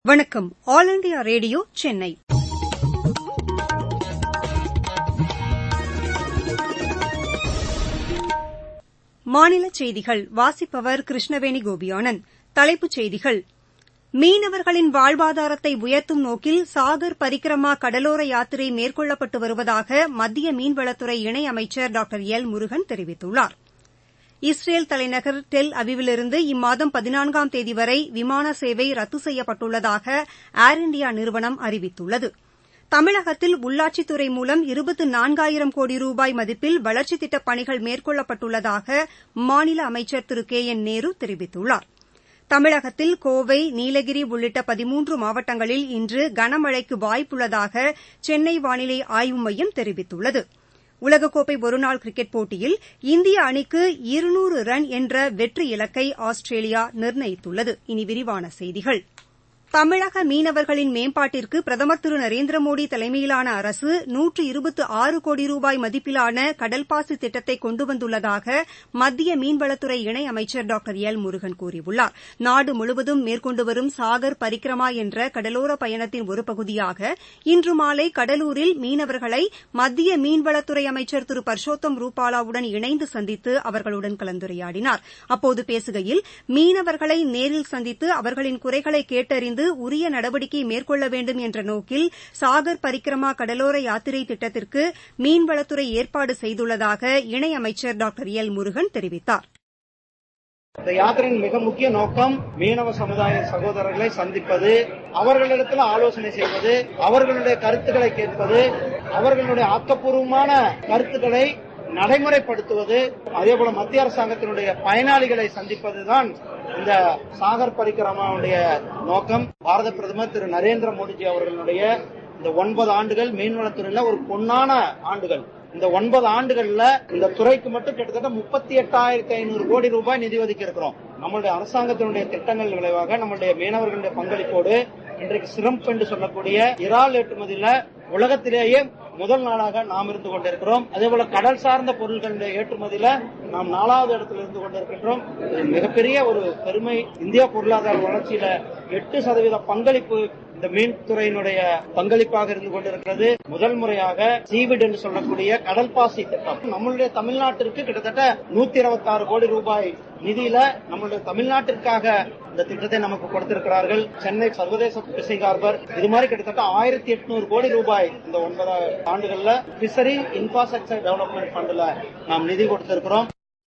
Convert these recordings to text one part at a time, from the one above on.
வணக்கம் all India radio Chennai மாநில செய்திகள் வாசிப்பவர் கிருஷ்ணவேணி கோபியானந்த் தலைப்புச் செய்திகள் மீனவர்களின் வாழ்வாதாரத்தை உயர்த்தும் நோக்கில் சாகர் பரிக்ரமா கடலோர யாத்திரை மேற்கொள்ளப்பட்டு வருவதாக மத்திய மீன்வளத்துறை இணை அமைச்சர் டாக்டர் எல் முருகன் தெரிவித்துள்ளார் இஸ்ரேல் தலைநகர் டெல் அவிவிலிருந்து இம்மாதம் பதினான்காம் தேதி வரை விமான சேவை ரத்து செய்யப்பட்டுள்ளதாக ஏர் இண்டியா நிறுவனம் அறிவித்துள்ளது தமிழகத்தில் உள்ளாட்சித்துறை மூலம் இருபத்து நான்காயிரம் கோடி ரூபாய் மதிப்பில் வளர்ச்சித் திட்டப் பணிகள் மேற்கொள்ளப்பட்டுள்ளதாக மாநில அமைச்சர் திரு கே என் நேரு தெரிவித்துள்ளார் தமிழகத்தில் கோவை நீலகிரி உள்ளிட்ட பதிமூன்று மாவட்டங்களில் இன்று கனமழைக்கு வாய்ப்புள்ளதாக சென்னை வானிலை ஆய்வு மையம் தெரிவித்துள்ளது உலகக்கோப்பை ஒருநாள் கிரிக்கெட் போட்டியில் இந்திய அணிக்கு இருநூறு ரன் என்ற வெற்றி இலக்கை ஆஸ்திரேலியா நிர்ணயித்துள்ளது இனி விரிவான செய்திகள் தமிழக மீனவர்களின் மேம்பாட்டிற்கு பிரதமர் திரு நரேந்திரமோடி தலைமையிலான அரசு நூற்று இருபத்து ஆறு கோடி ரூபாய் மதிப்பிலான கடல்பாசி திட்டத்தை கொண்டு வந்துள்ளதாக மத்திய மீன்வளத்துறை இணை அமைச்சர் டாக்டர் எல் முருகன் கூறியுள்ளார் நாடு முழுவதும் மேற்கொண்டு வரும் சாகர் பரிக்ரமா என்ற கடலோர பயணத்தின் ஒரு பகுதியாக இன்று மாலை கடலூரில் மீனவர்களை மத்திய மீன்வளத்துறை அமைச்சர் திரு பர்ஷோத்தம் ரூபாலாவுடன் இணைந்து சந்தித்து அவர்களுடன் கலந்துரையாடினார் அப்போது பேசுகையில் மீனவர்களை நேரில் சந்தித்து அவர்களின் குறைகளை கேட்டறிந்து உரிய நடவடிக்கை மேற்கொள்ள வேண்டும் என்ற நோக்கில் சாகர் பரிக்ரமா கடலோர யாத்திரை திட்டத்திற்கு மீன்வளத்துறை ஏற்பாடு செய்துள்ளதாக இணையமைச்சர் டாக்டர் எல் முருகன் தெரிவித்தார் இந்த யாத்திரையின் மிக முக்கிய நோக்கம் மீனவ சமுதாய சகோதரர்களை சந்திப்பது அவர்களிடத்தில் ஆலோசனை செய்வது அவர்களுடைய கருத்துக்களை கேட்பது அவர்களுடைய ஆக்கப்பூர்வமான கருத்துக்களை நடைமுறைப்படுத்துவது அதேபோல மத்திய அரசாங்கத்தினுடைய பயனாளிகளை சந்திப்பதுதான் இந்த சாகர் பரிக்கிரமாவுடைய நோக்கம் பாரத பிரதமர் திரு நரேந்திர மோடிஜி அவர்களுடைய இந்த ஒன்பது ஆண்டுகள் மீன்வளத்துறையில ஒரு பொன்னான ஆண்டுகள் இந்த ஒன்பது ஆண்டுகள்ல இந்த துறைக்கு மட்டும் கிட்டத்தட்ட முப்பத்தி எட்டாயிரத்தி ஐநூறு கோடி ரூபாய் நிதி ஒதுக்கி இருக்கிறோம் நம்மளுடைய அரசாங்கத்தினுடைய திட்டங்கள் விளைவாக நம்மளுடைய மீனவர்களுடைய பங்களிப்போடு இன்றைக்கு சிரம்ப் என்று சொல்லக்கூடிய இறால் ஏற்றுமதியில உலகத்திலேயே முதல் நாளாக நாம் இருந்து கொண்டிருக்கிறோம் அதே போல கடல் சார்ந்த பொருட்களுடைய ஏற்றுமதியில நாம் நாலாவது இடத்துல இருந்து கொண்டிருக்கின்றோம் இது மிகப்பெரிய ஒரு பெருமை இந்திய பொருளாதார வளர்ச்சியில எட்டு சதவீத பங்களிப்பு இந்த மீன் துறையினுடைய பங்களிப்பாக இருந்து கொண்டிருக்கிறது முதல் முறையாக சீவிட் என்று சொல்லக்கூடிய கடல் பாசி திட்டம் நம்மளுடைய தமிழ்நாட்டிற்கு கிட்டத்தட்ட நூத்தி இருபத்தி ஆறு கோடி ரூபாய் நிதியில நம்மளுடைய தமிழ்நாட்டிற்காக இந்த திட்டத்தை நமக்கு கொடுத்திருக்கிறார்கள் சென்னை சர்வதேச பிசிங் ஹார்பர் இது மாதிரி கிட்டத்தட்ட ஆயிரத்தி எட்நூறு கோடி ரூபாய் இந்த ஒன்பது ஆண்டுகள்ல பிசரி இன்ஃப்ராஸ்ட்ரக்சர் டெவலப்மெண்ட் ஃபண்ட்ல நாம் நிதி கொடுத்திருக்கிறோம்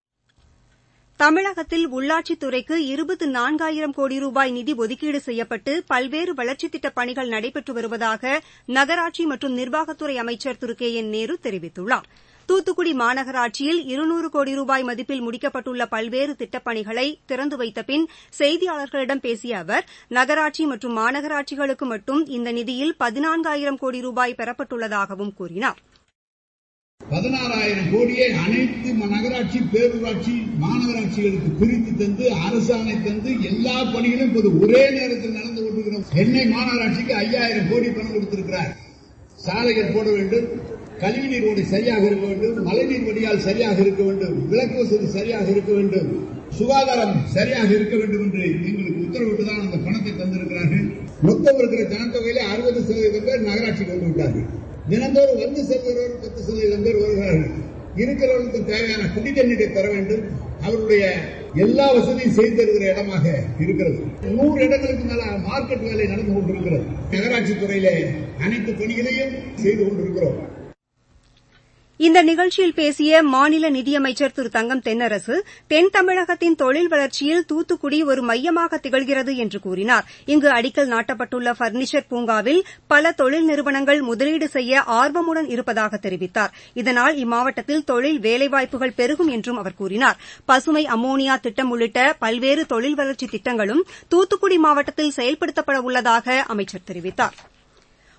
தமிழகத்தில் உள்ளாட்சித்துறைக்கு இருபத்து நான்காயிரம் கோடி ரூபாய் நிதி ஒதுக்கீடு செய்யப்பட்டு பல்வேறு வளர்ச்சித் திட்டப் பணிகள் நடைபெற்று வருவதாக நகராட்சி மற்றும் நிர்வாகத்துறை அமைச்சர் திரு கே என் நேரு தெரிவித்துள்ளார் தூத்துக்குடி மாநகராட்சியில் இருநூறு கோடி ரூபாய் மதிப்பில் முடிக்கப்பட்டுள்ள பல்வேறு திட்டப்பணிகளை திறந்து வைத்த பின் செய்தியாளர்களிடம் பேசிய அவர் நகராட்சி மற்றும் மாநகராட்சிகளுக்கு மட்டும் இந்த நிதியில் பதினான்காயிரம் கோடி ரூபாய் பெறப்பட்டுள்ளதாகவும் கூறினார் பதினாறாயிரம் கோடியை அனைத்து நகராட்சி பேரூராட்சி மாநகராட்சிகளுக்கு பிரித்து தந்து அரசாணை தந்து எல்லா பணிகளும் இப்போது ஒரே நேரத்தில் நடந்து கொண்டிருக்கிறோம் சென்னை மாநகராட்சிக்கு ஐயாயிரம் கோடி பணம் கொடுத்திருக்கிறார் சாலைகள் போட வேண்டும் கழிவுநீர் ஓடை சரியாக இருக்க வேண்டும் மழைநீர் வடிகால் சரியாக இருக்க வேண்டும் விளக்கு வசதி சரியாக இருக்க வேண்டும் சுகாதாரம் சரியாக இருக்க வேண்டும் என்று எங்களுக்கு உத்தரவிட்டுதான் அந்த பணத்தை தந்திருக்கிறார்கள் மொத்தம் இருக்கிற ஜனத்தொகையில அறுபது சதவீதம் பேர் நகராட்சிக்கு வந்து விட்டார்கள் தினந்தோறும் வந்து செல்கிறவர்கள் பத்து சதவீதம் பேர் வருகிறார்கள் இருக்கிறவர்களுக்கு தேவையான குடி தண்ணீரை தர வேண்டும் அவருடைய எல்லா வசதியும் செய்து தருகிற இடமாக இருக்கிறது நூறு இடங்களுக்கு மேல மார்க்கெட் வேலை நடந்து கொண்டிருக்கிறது நகராட்சி துறையிலே அனைத்து பணிகளையும் செய்து கொண்டிருக்கிறோம் இந்த நிகழ்ச்சியில் பேசிய மாநில நிதியமைச்சர் திரு தங்கம் தென்னரசு தென் தமிழகத்தின் தொழில் வளர்ச்சியில் தூத்துக்குடி ஒரு மையமாக திகழ்கிறது என்று கூறினார் இங்கு அடிக்கல் நாட்டப்பட்டுள்ள பர்னிச்சர் பூங்காவில் பல தொழில் நிறுவனங்கள் முதலீடு செய்ய ஆர்வமுடன் இருப்பதாக தெரிவித்தார் இதனால் இம்மாவட்டத்தில் தொழில் வேலைவாய்ப்புகள் பெருகும் என்றும் அவர் கூறினார் பசுமை அம்மோனியா திட்டம் உள்ளிட்ட பல்வேறு தொழில் வளர்ச்சி திட்டங்களும் தூத்துக்குடி மாவட்டத்தில் செயல்படுத்தப்பட உள்ளதாக அமைச்சர் தெரிவித்தாா்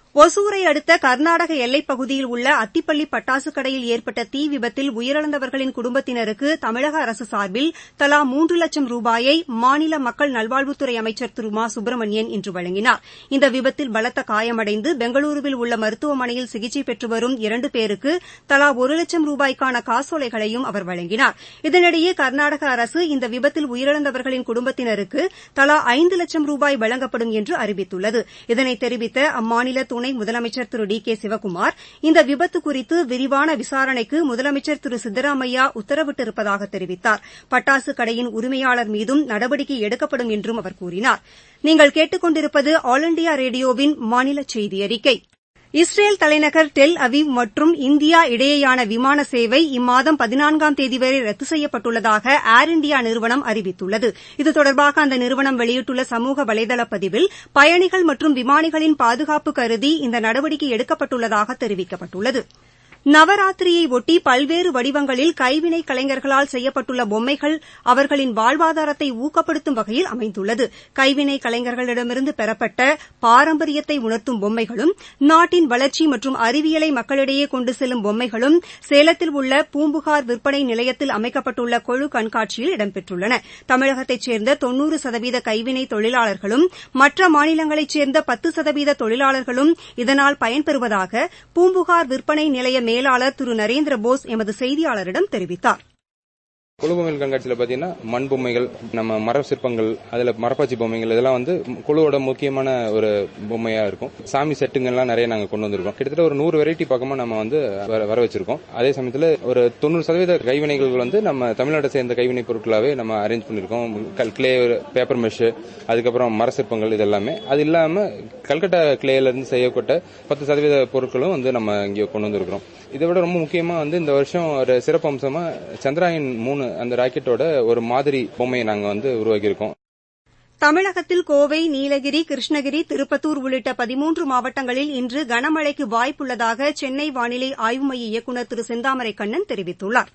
ஒசூரை அடுத்த கர்நாடக எல்லைப் பகுதியில் உள்ள அத்திப்பள்ளி பட்டாசு கடையில் ஏற்பட்ட தீ விபத்தில் உயிரிழந்தவர்களின் குடும்பத்தினருக்கு தமிழக அரசு சார்பில் தலா மூன்று லட்சம் ரூபாயை மாநில மக்கள் நல்வாழ்வுத்துறை அமைச்சர் திரு மா சுப்பிரமணியன் இன்று வழங்கினார் இந்த விபத்தில் பலத்த காயமடைந்து பெங்களூருவில் உள்ள மருத்துவமனையில் சிகிச்சை பெற்று வரும் இரண்டு பேருக்கு தலா ஒரு லட்சம் ரூபாய்க்கான காசோலைகளையும் அவர் வழங்கினார் இதனிடையே கர்நாடக அரசு இந்த விபத்தில் உயிரிழந்தவர்களின் குடும்பத்தினருக்கு தலா ஐந்து லட்சம் ரூபாய் வழங்கப்படும் என்று அறிவித்துள்ளது இதனை தெரிவித்த அம்மாநில துணை முதலமைச்சர் திரு டி கே சிவக்குமார் இந்த விபத்து குறித்து விரிவான விசாரணைக்கு முதலமைச்சர் திரு சித்தராமையா உத்தரவிட்டிருப்பதாக தெரிவித்தார் பட்டாசு கடையின் உரிமையாளர் மீதும் நடவடிக்கை எடுக்கப்படும் என்றும் அவர் கூறினார் நீங்கள் கேட்டுக் கொண்டிருப்பது ஆல் இண்டியா ரேடியோவின் மாநில செய்தி அறிக்கை இஸ்ரேல் தலைநகர் டெல் அவீவ் மற்றும் இந்தியா இடையேயான விமான சேவை இம்மாதம் பதினான்காம் தேதி வரை ரத்து செய்யப்பட்டுள்ளதாக ஏர் இண்டியா நிறுவனம் அறிவித்துள்ளது இது தொடர்பாக அந்த நிறுவனம் வெளியிட்டுள்ள சமூக வலைதள பதிவில் பயணிகள் மற்றும் விமானிகளின் பாதுகாப்பு கருதி இந்த நடவடிக்கை எடுக்கப்பட்டுள்ளதாக தெரிவிக்கப்பட்டுள்ளது நவராத்திரியையொட்டி பல்வேறு வடிவங்களில் கைவினை கலைஞர்களால் செய்யப்பட்டுள்ள பொம்மைகள் அவர்களின் வாழ்வாதாரத்தை ஊக்கப்படுத்தும் வகையில் அமைந்துள்ளது கைவினை கலைஞர்களிடமிருந்து பெறப்பட்ட பாரம்பரியத்தை உணர்த்தும் பொம்மைகளும் நாட்டின் வளர்ச்சி மற்றும் அறிவியலை மக்களிடையே கொண்டு செல்லும் பொம்மைகளும் சேலத்தில் உள்ள பூம்புகார் விற்பனை நிலையத்தில் அமைக்கப்பட்டுள்ள கொழு கண்காட்சியில் இடம்பெற்றுள்ளன தமிழகத்தைச் சேர்ந்த தொன்னூறு சதவீத கைவினை தொழிலாளர்களும் மற்ற மாநிலங்களைச் சேர்ந்த பத்து சதவீத தொழிலாளர்களும் இதனால் பயன்பெறுவதாக பூம்புகார் விற்பனை நிலைய மேலாளர் திரு நரேந்திரபோஸ் எமது செய்தியாளரிடம் தெரிவித்தார் குழுபொம்மைகள் கண்காட்சியில் பார்த்தீங்கன்னா மண் பொம்மைகள் நம்ம மர சிற்பங்கள் அதில் மரப்பாச்சி பொம்மைகள் இதெல்லாம் வந்து குழுவோட முக்கியமான ஒரு பொம்மையா இருக்கும் சாமி செட்டுங்கள்லாம் நிறைய நாங்கள் கொண்டு வந்திருக்கோம் கிட்டத்தட்ட ஒரு நூறு வெரைட்டி பக்கமாக நம்ம வந்து வர வர வச்சிருக்கோம் அதே சமயத்தில் ஒரு தொண்ணூறு சதவீத கைவினைகள் வந்து நம்ம தமிழ்நாட்டை சேர்ந்த கைவினை பொருட்களாகவே நம்ம அரேஞ்ச் பண்ணியிருக்கோம் கல் கிளே பேப்பர் மெஷ் அதுக்கப்புறம் மர சிற்பங்கள் இது எல்லாமே அது இல்லாமல் கல்கட்டா கிளேல இருந்து செய்யப்பட்ட பத்து சதவீத பொருட்களும் வந்து நம்ம இங்கே கொண்டு வந்திருக்கிறோம் இதை விட ரொம்ப முக்கியமா வந்து இந்த வருஷம் ஒரு சிறப்பு அம்சமா சந்திராயன் மூணு அந்த ராக்கெட்டோட ஒரு மாதிரி பொம்மையை நாங்க வந்து உருவாக்கியிருக்கோம் தமிழகத்தில் கோவை நீலகிரி கிருஷ்ணகிரி திருப்பத்தூர் உள்ளிட்ட பதிமூன்று மாவட்டங்களில் இன்று கனமழைக்கு வாய்ப்புள்ளதாக சென்னை வானிலை ஆய்வு மைய இயக்குநர் திரு செந்தாமரை கண்ணன் தெரிவித்துள்ளார்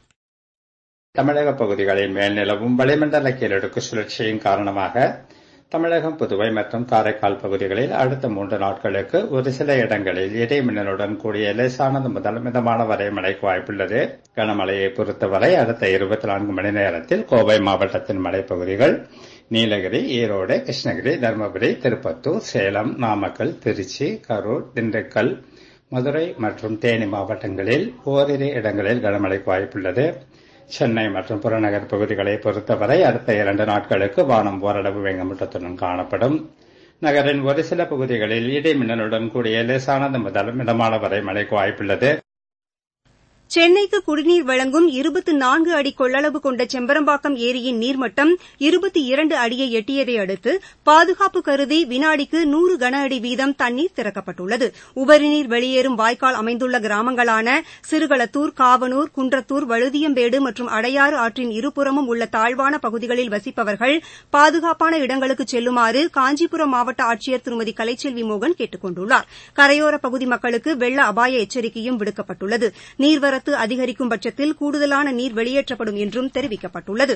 தமிழக பகுதிகளில் மேல் நிலவும் வளிமண்டல கீழடுக்கு சுழற்சியின் காரணமாக தமிழகம் புதுவை மற்றும் காரைக்கால் பகுதிகளில் அடுத்த மூன்று நாட்களுக்கு ஒரு சில இடங்களில் இடைமின்னலுடன் கூடிய லேசானது முதல் மிதமான வரை மழைக்கு வாய்ப்புள்ளது கனமழையை பொறுத்தவரை அடுத்த இருபத்தி நான்கு மணி நேரத்தில் கோவை மாவட்டத்தின் மலைப்பகுதிகள் நீலகிரி ஈரோடு கிருஷ்ணகிரி தருமபுரி திருப்பத்தூர் சேலம் நாமக்கல் திருச்சி கரூர் திண்டுக்கல் மதுரை மற்றும் தேனி மாவட்டங்களில் ஓரிரு இடங்களில் கனமழைக்கு வாய்ப்புள்ளது சென்னை மற்றும் புறநகர் பகுதிகளை பொறுத்தவரை அடுத்த இரண்டு நாட்களுக்கு வானம் ஓரளவு வெங்கமுட்டத்துடன் காணப்படும் நகரின் ஒரு சில பகுதிகளில் இடி மின்னலுடன் கூடிய லேசானது முதல் மிதமான வரை மழைக்கு வாய்ப்புள்ளது சென்னைக்கு குடிநீர் வழங்கும் இருபத்து நான்கு அடி கொள்ளளவு கொண்ட செம்பரம்பாக்கம் ஏரியின் நீர்மட்டம் இருபத்தி இரண்டு அடியை எட்டியதை அடுத்து பாதுகாப்பு கருதி வினாடிக்கு நூறு கன அடி வீதம் தண்ணீர் திறக்கப்பட்டுள்ளது உபரிநீர் வெளியேறும் வாய்க்கால் அமைந்துள்ள கிராமங்களான சிறுகளத்தூர் காவனூர் குன்றத்தூர் வழுதியம்பேடு மற்றும் அடையாறு ஆற்றின் இருபுறமும் உள்ள தாழ்வான பகுதிகளில் வசிப்பவர்கள் பாதுகாப்பான இடங்களுக்கு செல்லுமாறு காஞ்சிபுரம் மாவட்ட ஆட்சியர் திருமதி கலைச்செல்வி மோகன் கேட்டுக் கொண்டுள்ளார் கரையோர பகுதி மக்களுக்கு வெள்ள அபாய எச்சரிக்கையும் விடுக்கப்பட்டுள்ளது நீர்வரத்து அதிகரிக்கும் பட்சத்தில் கூடுதலான நீர் வெளியேற்றப்படும் என்றும் தெரிவிக்கப்பட்டுள்ளது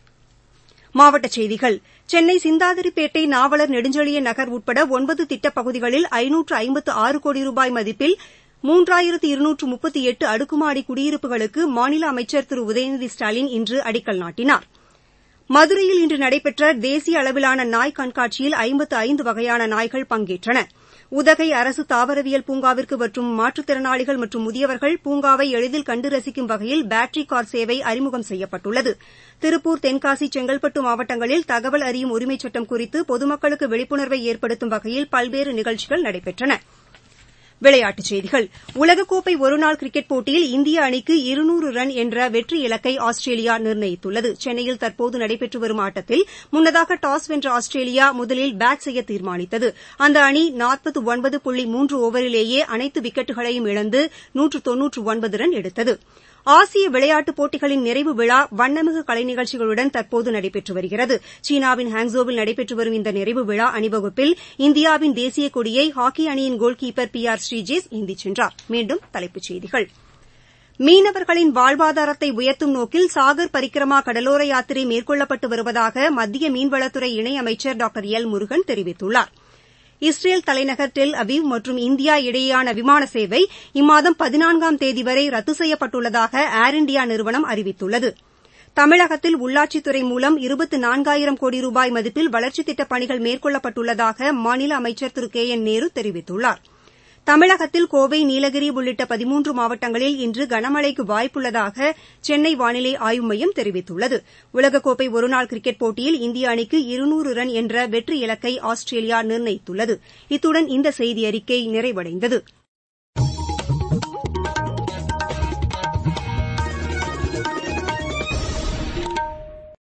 மாவட்டச் செய்திகள் சென்னை சிந்தாதிரிப்பேட்டை நாவலர் நெடுஞ்செழியன் நகர் உட்பட ஒன்பது திட்டப் பகுதிகளில் ஐநூற்று ஐம்பத்து ஆறு கோடி ரூபாய் மதிப்பில் மூன்றாயிரத்து இருநூற்று முப்பத்தி எட்டு அடுக்குமாடி குடியிருப்புகளுக்கு மாநில அமைச்சர் திரு உதயநிதி ஸ்டாலின் இன்று அடிக்கல் நாட்டினார் மதுரையில் இன்று நடைபெற்ற தேசிய அளவிலான நாய் கண்காட்சியில் ஐம்பத்து ஐந்து வகையான நாய்கள் பங்கேற்றன உதகை அரசு தாவரவியல் பூங்காவிற்கு வரும் மாற்றுத்திறனாளிகள் மற்றும் முதியவர்கள் பூங்காவை எளிதில் கண்டு ரசிக்கும் வகையில் பேட்டரி கார் சேவை அறிமுகம் செய்யப்பட்டுள்ளது திருப்பூர் தென்காசி செங்கல்பட்டு மாவட்டங்களில் தகவல் அறியும் உரிமைச் சட்டம் குறித்து பொதுமக்களுக்கு விழிப்புணர்வை ஏற்படுத்தும் வகையில் பல்வேறு நிகழ்ச்சிகள் நடைபெற்றன விளையாட்டுச் செய்திகள் உலகக்கோப்பை ஒருநாள் கிரிக்கெட் போட்டியில் இந்திய அணிக்கு இருநூறு ரன் என்ற வெற்றி இலக்கை ஆஸ்திரேலியா நிர்ணயித்துள்ளது சென்னையில் தற்போது நடைபெற்று வரும் ஆட்டத்தில் முன்னதாக டாஸ் வென்ற ஆஸ்திரேலியா முதலில் பேட் செய்ய தீர்மானித்தது அந்த அணி நாற்பத்து ஒன்பது புள்ளி மூன்று ஓவரிலேயே அனைத்து விக்கெட்டுகளையும் இழந்து நூற்று தொன்னூற்று ஒன்பது ரன் எடுத்தது ஆசிய விளையாட்டுப் போட்டிகளின் நிறைவு விழா வண்ணமிகு கலை நிகழ்ச்சிகளுடன் தற்போது நடைபெற்று வருகிறது சீனாவின் ஹாங்ஸோவில் நடைபெற்று வரும் இந்த நிறைவு விழா அணிவகுப்பில் இந்தியாவின் தேசிய கொடியை ஹாக்கி அணியின் goal keeper P R Sreejesh ஏந்திச் சென்றார் மீண்டும் தலைப்புச் செய்திகள் மீனவர்களின் வாழ்வாதாரத்தை உயர்த்தும் நோக்கில் சாகர் பரிக்ரமா கடலோர யாத்திரை மேற்கொள்ளப்பட்டு வருவதாக மத்திய மீன்வளத்துறை இணையமைச்சர் டாக்டர் எல் முருகன் தெரிவித்துள்ளாா் இஸ்ரேல் தலைநகர் டெல் அவீவ் மற்றும் இந்தியா இடையேயான விமான சேவை இம்மாதம் பதினான்காம் தேதி வரை ரத்து செய்யப்பட்டுள்ளதாக ஏர் இண்டியா நிறுவனம் அறிவித்துள்ளது தமிழகத்தில் உள்ளாட்சித்துறை மூலம் இருபத்து நான்காயிரம் கோடி ரூபாய் மதிப்பில் வளர்ச்சித் திட்டப் பணிகள் மேற்கொள்ளப்பட்டுள்ளதாக மாநில அமைச்சர் திரு கே என் நேரு தெரிவித்துள்ளார் தமிழகத்தில் கோவை நீலகிரி உள்ளிட்ட பதிமூன்று மாவட்டங்களில் இன்று கனமழைக்கு வாய்ப்புள்ளதாக சென்னை வானிலை ஆய்வு மையம் தெரிவித்துள்ளது உலகக்கோப்பை ஒருநாள் கிரிக்கெட் போட்டியில் இந்திய அணிக்கு இருநூறு ரன் என்ற வெற்றி இலக்கை ஆஸ்திரேலியா நிர்ணயித்துள்ளது இத்துடன் இந்த செய்தியறிக்கை நிறைவடைந்தது